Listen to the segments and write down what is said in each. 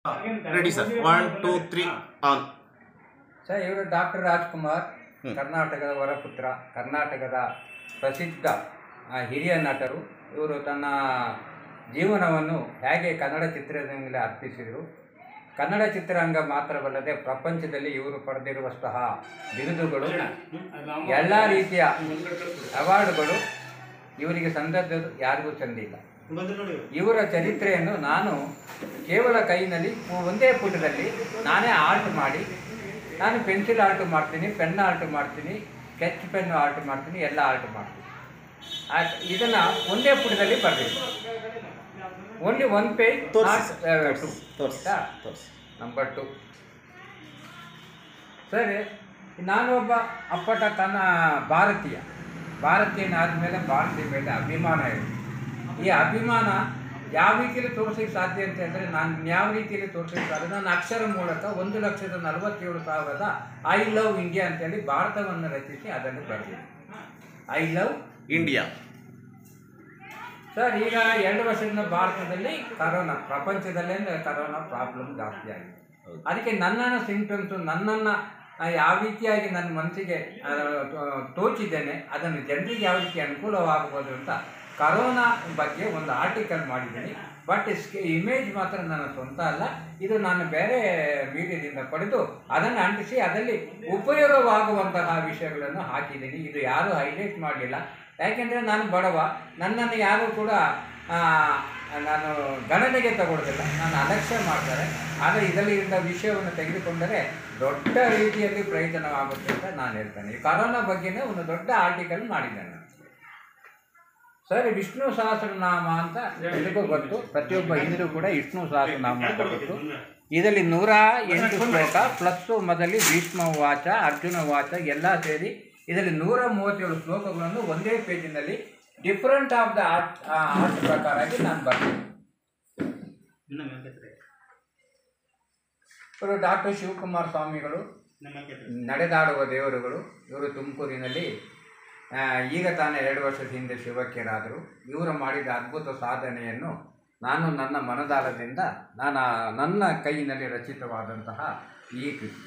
Ready sir one two three on sir ಇವರು doctor Rajkumar hmm. ಕರ್ನಾಟಕದ ವರಪುತ್ರ ಕರ್ನಾಟಕದ ಪ್ರಸಿದ್ಧ ಆ, ಹಿರಿಯ ನಟರು ಇವರು ತನ್ನ ಜೀವನವನ್ನು ಹೇಗೆ ಕನ್ನಡ ಚಿತ್ರರಂಗದಲ್ಲಿ ಅರ್ಪಿಸಿದರು ಕನ್ನಡ ಚಿತ್ರರಂಗ ಮಾತ್ರವಲ್ಲದೆ ಪ್ರಪಂಚದಲ್ಲಿ ಇವರು ಪಡೆದಿರುವಷ್ಟಹ ಬಿರುದುಗಳು ಎಲ್ಲ ರೀತಿಯ ಅವಾರ್ಡ್ಗಳು ಇವರಿಗೆ ಸಂದದ್ದು ಯಾರಿಗೂ ಸಂದಿಲ್ಲ ಇವರ ಚರಿತ್ರೆಯನ್ನು ನಾನು ಕೇವಲ ಕೈನಲ್ಲಿ ಒಂದೇ ಪುಟದಲ್ಲಿ ನಾನೇ ಆರ್ಟ್ ಮಾಡಿ ನಾನು ಪೆನ್ಸಿಲ್ ಆರ್ಟ್ ಮಾಡ್ತೀನಿ ಪೆನ್ ಆರ್ಟ್ ಮಾಡ್ತೀನಿ ಸ್ಕೆಚ್ ಪೆನ್ ಆರ್ಟ್ ಮಾಡ್ತೀನಿ ಎಲ್ಲ ಆರ್ಟ್ ಮಾಡ್ತೀನಿ ಆರ್ಟ್ ಇದನ್ನು ಒಂದೇ ಪುಟದಲ್ಲಿ ಬರಬೇಕು ಓನ್ಲಿ ಒನ್ ಪೇಜ್ ತೋರ್ಸಿ ಸರ್. ತೋರ್ಸಿ ಆಯ್ತಾ ತೋರ್ಸಿ ನಂಬರ್ ಟು ಸರಿ ನಾನು ಒಬ್ಬ ಅಪ್ಪಟ ತನ್ನ ಭಾರತೀಯ ಭಾರತೀಯನಾದ ಮೇಲೆ ಭಾರತೀಯ ಮೇಲೆ ಅಭಿಮಾನ ಇದೆ ಈ ಅಭಿಮಾನ ಯಾವ ರೀತಿಯಲ್ಲಿ ತೋರಿಸಲಿಕ್ಕೆ ಸಾಧ್ಯ ಅಂತ ಹೇಳಿದ್ರೆ ನಾನು ಯಾವ ರೀತಿಯಲ್ಲಿ ತೋರಿಸಲಿಕ್ಕೆ ಸಾಧ್ಯ ನನ್ನ ಅಕ್ಷರ ಮೂಲಕ ಒಂದು ಲಕ್ಷದ ನಲವತ್ತೇಳು ಸಾವಿರದ ಐ ಲವ್ ಇಂಡಿಯಾ ಅಂತೇಳಿ ಭಾರತವನ್ನು ರಚಿಸಿ ಅದನ್ನು ಬರೆದಿದೆ ಐ ಲವ್ ಇಂಡಿಯಾ ಸರ್ ಈಗ ಎರಡು ವರ್ಷದಿಂದ ಭಾರತದಲ್ಲಿ ಕರೋನಾ ಪ್ರಪಂಚದಲ್ಲೇ ಕರೋನಾ ಪ್ರಾಬ್ಲಮ್ ಜಾಸ್ತಿ ಆಗಿದೆ ಹೌದು. ಅದಕ್ಕೆ ನನ್ನನ್ನು ಸಿಂಪ್ಟಮ್ಸು ನನ್ನನ್ನು ಆ, ಯಾವ ರೀತಿಯಾಗಿ ನನ್ನ ಮನಸ್ಸಿಗೆ ಆ, ತೋ- ತೋಚಿದ್ದೇನೆ ಅದನ್ನು ಜನರಿಗೆ ಯಾವ ರೀತಿ ಅನುಕೂಲವಾಗಬಹುದು ಅಂತ ಕರೋನಾ ಬಗ್ಗೆ ಒಂದು ಆರ್ಟಿಕಲ್ ಮಾಡಿದ್ದೀನಿ ಬಟ್ ಇಮೇಜ್ ಮಾತ್ರ ನನ್ನ ಸ್ವಂತ ಅಲ್ಲ ಇದು ನಾನು ಬೇರೆ ಮೀಡಿಯಾದಿಂದ ಪಡೆದು ಅದನ್ನು ಅಂಟಿಸಿ ಅದರಲ್ಲಿ ಉಪಯೋಗವಾಗುವಂತಹ ವಿಷಯಗಳನ್ನು ಹಾಕಿದ್ದೀನಿ ಇದು ಯಾರೂ ಹೈಲೈಟ್ ಮಾಡಲಿಲ್ಲ ಯಾಕೆಂದರೆ ನಾನು ಬಡವ ನನ್ನನ್ನು ಯಾರೂ ಕೂಡ ಆ, ನಾನು ಗಣನೆಗೆ ತಗೊಳ್ಳೋದಿಲ್ಲ ನಾನು ಅಲಕ್ಷ್ಯ ಮಾಡ್ತಾರೆ ಆದರೆ ಇದರಲ್ಲಿ ಇದ್ದ ವಿಷಯವನ್ನು ತೆಗೆದುಕೊಂಡರೆ ದೊಡ್ಡ ರೀತಿಯಲ್ಲಿ ಪ್ರಯೋಜನವಾಗುತ್ತೆ ಅಂತ ನಾನು ಹೇಳ್ತೇನೆ ಈ ಕರೋನಾ ಬಗ್ಗೆನೇ ಒಂದು ದೊಡ್ಡ ಆರ್ಟಿಕಲ್ ಮಾಡಿದ್ದೇನೆ ನಾನು ಸರ್ ವಿಷ್ಣು ಸಹಸ್ರನಾಮ ಅಂತ ಎಲ್ರಿಗೂ ಗೊತ್ತು ಪ್ರತಿಯೊಬ್ಬ ಹಿಂದೂ ಕೂಡ ವಿಷ್ಣು ಸಹಸ್ರನಾಮ ಅಂತ ಗೊತ್ತು ಇದರಲ್ಲಿ ನೂರ ಎಂಟು ಶ್ಲೋಕ ಪ್ಲಸ್ಸು ಮೊದಲಿ ಭೀಷ್ಮ ವಾಚ ಅರ್ಜುನ ವಾಚ ಎಲ್ಲ ಸೇರಿ ಇದರಲ್ಲಿ ನೂರ ಮೂವತ್ತೇಳು ಶ್ಲೋಕಗಳನ್ನು ಒಂದೇ ಪೇಜಿನಲ್ಲಿ different of the art art ಪ್ರಕಾರವಾಗಿ ನಾನು ಬರ್ತೀನಿ ಇವರು ಡಾಕ್ಟರ್ ಶಿವಕುಮಾರ ಸ್ವಾಮಿಗಳು ನಡೆದಾಡುವ ದೇವರುಗಳು ಇವರು ತುಮಕೂರಿನಲ್ಲಿ ಆ, ಈಗ ತಾನೇ ಎರಡು ವರ್ಷದ ಹಿಂದೆ ಶಿವಕ್ಯರಾದರು ಇವರು ಮಾಡಿದ ಅದ್ಭುತ ಸಾಧನೆಯನ್ನು ನಾನು ನನ್ನ ಮನದಾಳದಿಂದ ನಾನು ಆ- ನನ್ನ ಕೈಯಿನಲ್ಲಿ ರಚಿತವಾದಂತಹ ಈ ಕೃತಿ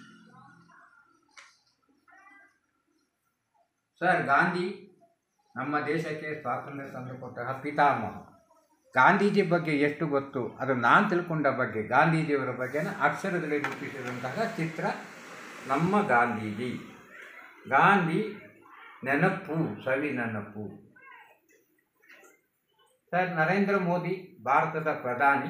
ಸರ್ ಗಾಂಧಿ ನಮ್ಮ ದೇಶಕ್ಕೆ ಸ್ವಾತಂತ್ರ್ಯ ತಂದುಕೊಟ್ಟಂತಹ ಪಿತಾಮಹ ಗಾಂಧೀಜಿ ಬಗ್ಗೆ ಎಷ್ಟು ಗೊತ್ತು ಅದು ನಾನು ತಿಳ್ಕೊಂಡ ಬಗ್ಗೆ ಗಾಂಧೀಜಿಯವರ ಬಗ್ಗೆನ ಅಕ್ಷರದಲ್ಲಿ ರೂಪಿಸಿದಂತಹ ಚಿತ್ರ ನಮ್ಮ ಗಾಂಧೀಜಿ ಗಾಂಧಿ ನೆನಪು ಸವಿ ನೆನಪು ಸರ್ ನರೇಂದ್ರ ಮೋದಿ ಭಾರತದ ಪ್ರಧಾನಿ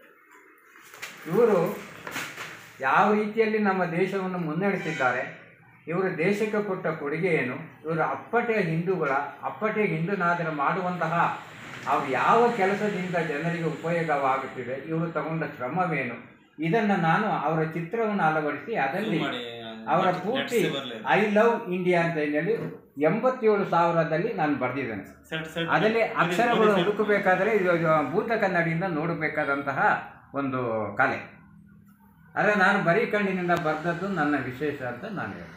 ಇವರು ಯಾವ ರೀತಿಯಲ್ಲಿ ನಮ್ಮ ದೇಶವನ್ನು ಮುನ್ನಡೆಸಿದ್ದಾರೆ ಇವರು ದೇಶಕ್ಕೆ ಕೊಟ್ಟ ಕೊಡುಗೆ ಏನು ಇವರು ಅಪ್ಪಟೆಯ ಹಿಂದೂಗಳ ಅಪ್ಪಟೆಯ ಹಿಂದೂನಾದರೆ ಮಾಡುವಂತಹ ಅವ್ರು ಯಾವ ಕೆಲಸದಿಂದ ಜನರಿಗೆ ಉಪಯೋಗವಾಗುತ್ತಿದೆ ಇವರು ತಗೊಂಡ ಶ್ರಮವೇನು ಇದನ್ನು ನಾನು ಅವರ ಚಿತ್ರವನ್ನು ಅಳವಡಿಸಿ ಅದರಲ್ಲಿ ಅವರ ಪೂರ್ತಿ ಐ ಲವ್ ಇಂಡಿಯಾ ಅಂತ ಹೇಳಿ ಎಂಬತ್ತೇಳು ಸಾವಿರದಲ್ಲಿ ನಾನು ಬರೆದಿದ್ದೇನೆ ಅದರಲ್ಲಿ ಅಕ್ಷರಗಳು ಹುಡುಕಬೇಕಾದರೆ ಇದು ಇದು ಭೂತ ಕನ್ನಡಿಯಿಂದ ನೋಡಬೇಕಾದಂತಹ ಒಂದು ಕಲೆ ಆದರೆ ನಾನು ಬರೀ ಕಣ್ಣಿನಿಂದ ಬರೆದದ್ದು ನನ್ನ ವಿಶೇಷ ಅಂತ ನಾನು ಹೇಳ್ತೀನಿ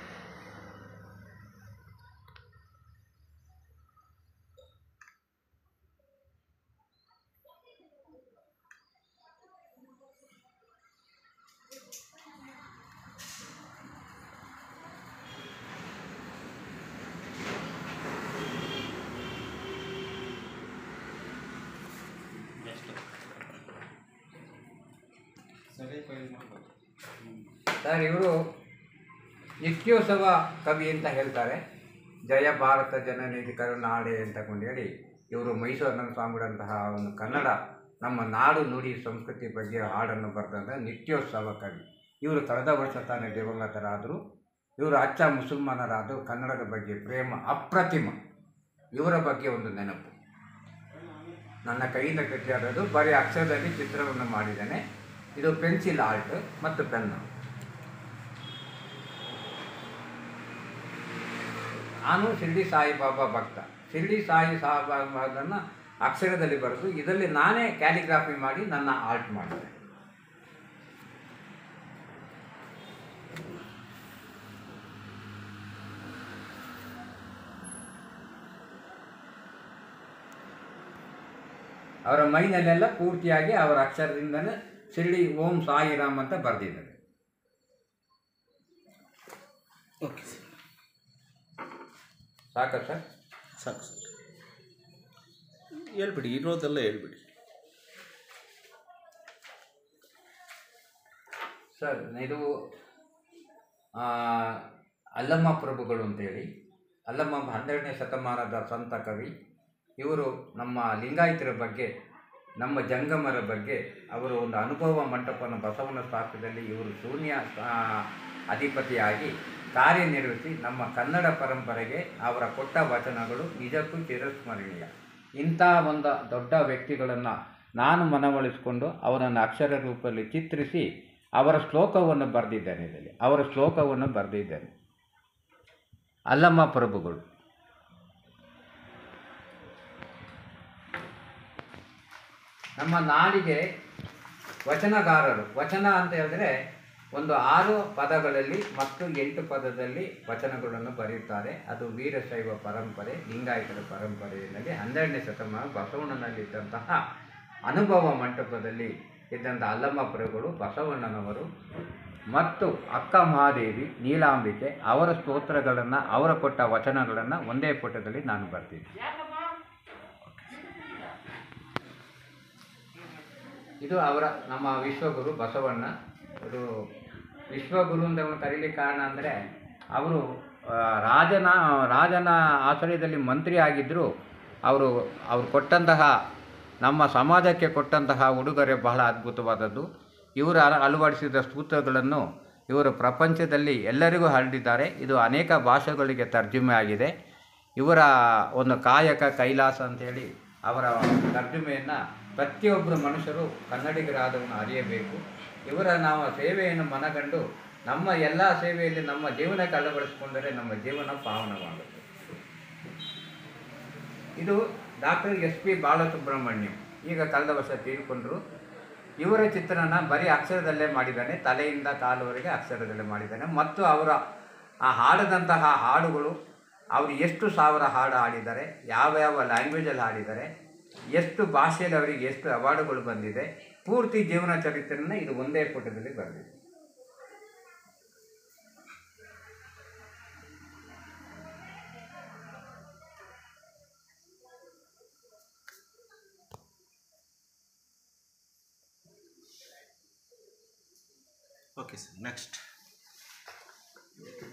ಸರ್ ಇವರು ನಿತ್ಯೋತ್ಸವ ಕವಿ ಅಂತ ಹೇಳ್ತಾರೆ ಜಯ ಭಾರತ ಜನನಿಧಿ ಕರುನಾಡೆ ಅಂತ ಕೊಂಡೇಳಿ ಇವರು ಮೈಸೂರಿನ ಸ್ವಾಮಿಗಳಂತಹ ಒಂದು ಕನ್ನಡ ನಮ್ಮ ನಾಡು ನುಡಿ ಸಂಸ್ಕೃತಿ ಬಗ್ಗೆ ಹಾಡನ್ನು ಬರೆದಂಥ ನಿತ್ಯೋತ್ಸವ ಕವಿ ಇವರು ಕಳೆದ ವರ್ಷ ತಾನೇ ದಿವಂಗತರಾದರು ಇವರು ಅಚ್ಚ ಮುಸಲ್ಮಾನರಾದರು ಕನ್ನಡದ ಬಗ್ಗೆ ಪ್ರೇಮ ಅಪ್ರತಿಮ ಇವರ ಬಗ್ಗೆ ಒಂದು ನೆನಪು ನನ್ನ ಕೈಯಿಂದ ಕಟ್ಟಿರೋದು ಬರೀ ಅಕ್ಷರದಲ್ಲಿ ಚಿತ್ರವನ್ನು ಮಾಡಿದ್ದೇನೆ ಇದು ಪೆನ್ಸಿಲ್ ಆರ್ಟ್ ಮತ್ತು ಪೆನ್ನು ನಾನು ಶಿರ್ಡಿ ಸಾಯಿಬಾಬಾ ಭಕ್ತ ಶಿರ್ಡಿ ಸಾಯಿ ಸಾಯಿಬಾಬಾದನ್ನು ಅಕ್ಷರದಲ್ಲಿ ಬರೆದು ಇದರಲ್ಲಿ ನಾನೇ ಕ್ಯಾಲಿಗ್ರಾಫಿ ಮಾಡಿ ನನ್ನ ಆರ್ಟ್ ಮಾಡಿದೆ ಅವರ ಮೈನಲ್ಲೆಲ್ಲ ಪೂರ್ತಿಯಾಗಿ ಅವರ ಅಕ್ಷರದಿಂದನೇ ಶಿರಡಿ ಓಂ ಸಾಯಿರಾಮ್ ಅಂತ ಬರೆದಿದ್ದಾರೆ ಓಕೆ ಸರ್ ಸಾಕ ಸರ್ ಸಾಕು ಸರ್ ಹೇಳ್ಬಿಡಿ ಇರೋದೆಲ್ಲ ಹೇಳ್ಬಿಡಿ ಸರ್ ಇದು ಆ, ಅಲ್ಲಮ್ಮ ಪ್ರಭುಗಳು ಅಂತೇಳಿ ಅಲ್ಲಮ್ಮ ಹನ್ನೆರಡನೇ ಶತಮಾನದ ಸಂತ ಕವಿ ಇವರು ನಮ್ಮ ಲಿಂಗಾಯತರ ಬಗ್ಗೆ ನಮ್ಮ ಜಂಗಮರ ಬಗ್ಗೆ ಅವರು ಒಂದು ಅನುಭವ ಮಂಟಪನ ಬಸವನ ಸ್ಥಾಪದಲ್ಲಿ ಇವರು ಶೂನ್ಯ ಆ, ಅಧಿಪತಿಯಾಗಿ ಕಾರ್ಯನಿರ್ವಹಿಸಿ ನಮ್ಮ ಕನ್ನಡ ಪರಂಪರೆಗೆ ಅವರ ಕೊಟ್ಟ ವಚನಗಳು ನಿಜಕ್ಕೂ ಚಿರಸ್ಮರಣೀಯ ಇಂಥ ಒಂದು ದೊಡ್ಡ ವ್ಯಕ್ತಿಗಳನ್ನು ನಾನು ಮನವೊಲಿಸಿಕೊಂಡು ಅವರನ್ನು ಅಕ್ಷರ ರೂಪದಲ್ಲಿ ಚಿತ್ರಿಸಿ ಅವರ ಶ್ಲೋಕವನ್ನು ಬರೆದಿದ್ದೇನೆ ಇದರಲ್ಲಿ ಅವರ ಶ್ಲೋಕವನ್ನು ಬರೆದಿದ್ದೇನೆ ಅಲ್ಲಮ್ಮ ಪ್ರಭುಗಳು ನಮ್ಮ ನಾಡಿಗೆ ವಚನಗಾರರು ವಚನ ಅಂತ ಹೇಳಿದ್ರೆ ಒಂದು ಆರು ಪದಗಳಲ್ಲಿ ಮತ್ತು ಎಂಟು ಪದದಲ್ಲಿ ವಚನಗಳನ್ನು ಬರೆಯುತ್ತಾರೆ ಅದು ವೀರಶೈವ ಪರಂಪರೆ ಲಿಂಗಾಯತರ ಪರಂಪರೆಯಲ್ಲಿ ಹನ್ನೆರಡನೇ ಶತಮಾನ ಬಸವಣ್ಣನಲ್ಲಿದ್ದಂತಹ ಅನುಭವ ಮಂಟಪದಲ್ಲಿ ಇದ್ದಂಥ ಅಲ್ಲಮ್ಮ ಪ್ರಭುಗಳು ಬಸವಣ್ಣನವರು ಮತ್ತು ಅಕ್ಕ ಮಹಾದೇವಿ ನೀಲಾಂಬಿಕೆ ಅವರ ಸ್ತೋತ್ರಗಳನ್ನು ಅವರ ಕೊಟ್ಟ ವಚನಗಳನ್ನು ಒಂದೇ ಪುಟದಲ್ಲಿ ನಾನು ಬರ್ತೀನಿ ಇದು ಅವರ ನಮ್ಮ ವಿಶ್ವಗುರು ಬಸವಣ್ಣ ಇದು ವಿಶ್ವಗುರು ಅಂತ ಅವ್ರನ್ನ ಕರೀಲಿಕ್ಕೆ ಕಾರಣ ಅಂದರೆ ಅವರು ಆ, ರಾಜನ ರಾಜನ ಆಶ್ರಯದಲ್ಲಿ ಮಂತ್ರಿ ಆಗಿದ್ದರು ಅವರು ಅವ್ರು ಕೊಟ್ಟಂತಹ ನಮ್ಮ ಸಮಾಜಕ್ಕೆ ಕೊಟ್ಟಂತಹ ಉಡುಗೊರೆ ಬಹಳ ಅದ್ಭುತವಾದದ್ದು ಇವರು ಅಳ- ಅಳವಡಿಸಿದ ಸೂತ್ರಗಳನ್ನು ಇವರು ಪ್ರಪಂಚದಲ್ಲಿ ಎಲ್ಲರಿಗೂ ಹರಡಿದ್ದಾರೆ ಇದು ಅನೇಕ ಭಾಷೆಗಳಿಗೆ ತರ್ಜುಮೆ ಆಗಿದೆ ಇವರ ಒಂದು ಕಾಯಕ ಕೈಲಾಸ ಅಂತೇಳಿ ಅವರ ತರ್ಜುಮೆಯನ್ನು ಪ್ರತಿಯೊಬ್ಬರು ಮನುಷ್ಯರು ಕನ್ನಡಿಗರಾದವನು ಅರಿಯಬೇಕು ಇವರ ನಾವು ಸೇವೆಯನ್ನು ಮನಗಂಡು ನಮ್ಮ ಎಲ್ಲ ಸೇವೆಯಲ್ಲಿ ನಮ್ಮ ಜೀವನಕ್ಕೆ ಅಳವಡಿಸಿಕೊಂಡರೆ ನಮ್ಮ ಜೀವನ ಪಾವನವಾಗುತ್ತೆ ಇದು ಡಾಕ್ಟರ್ ಎಸ್ ಪಿ ಬಾಲಸುಬ್ರಹ್ಮಣ್ಯಂ ಈಗ ಕಳೆದ ವರ್ಷ ತೀರಿಕೊಂಡರು ಇವರ ಚಿತ್ರನ ಬರೀ ಅಕ್ಷರದಲ್ಲೇ ಮಾಡಿದ್ದಾನೆ ತಲೆಯಿಂದ ಕಾಲುವರೆಗೆ ಅಕ್ಷರದಲ್ಲೇ ಮಾಡಿದ್ದಾನೆ ಮತ್ತು ಅವರ ಆ ಹಾಡದಂತಹ ಹಾಡುಗಳು ಅವರು ಎಷ್ಟು ಸಾವಿರ ಹಾಡು ಹಾಡಿದ್ದಾರೆ ಯಾವ ಯಾವ ಲ್ಯಾಂಗ್ವೇಜಲ್ಲಿ ಹಾಡಿದ್ದಾರೆ ಎಷ್ಟು ಭಾಷೆಯಲ್ಲಿ ಅವರಿಗೆ ಎಷ್ಟು ಅವಾರ್ಡುಗಳು ಬಂದಿದೆ ಪೂರ್ತಿ ಜೀವನ ಚರಿತ್ರೆಯನ್ನು ಇದು ಒಂದೇ ಪುಟದಲ್ಲಿ ಬರೆದಿದೆ ಓಕೆ ಸರ್ ನೆಕ್ಸ್ಟ್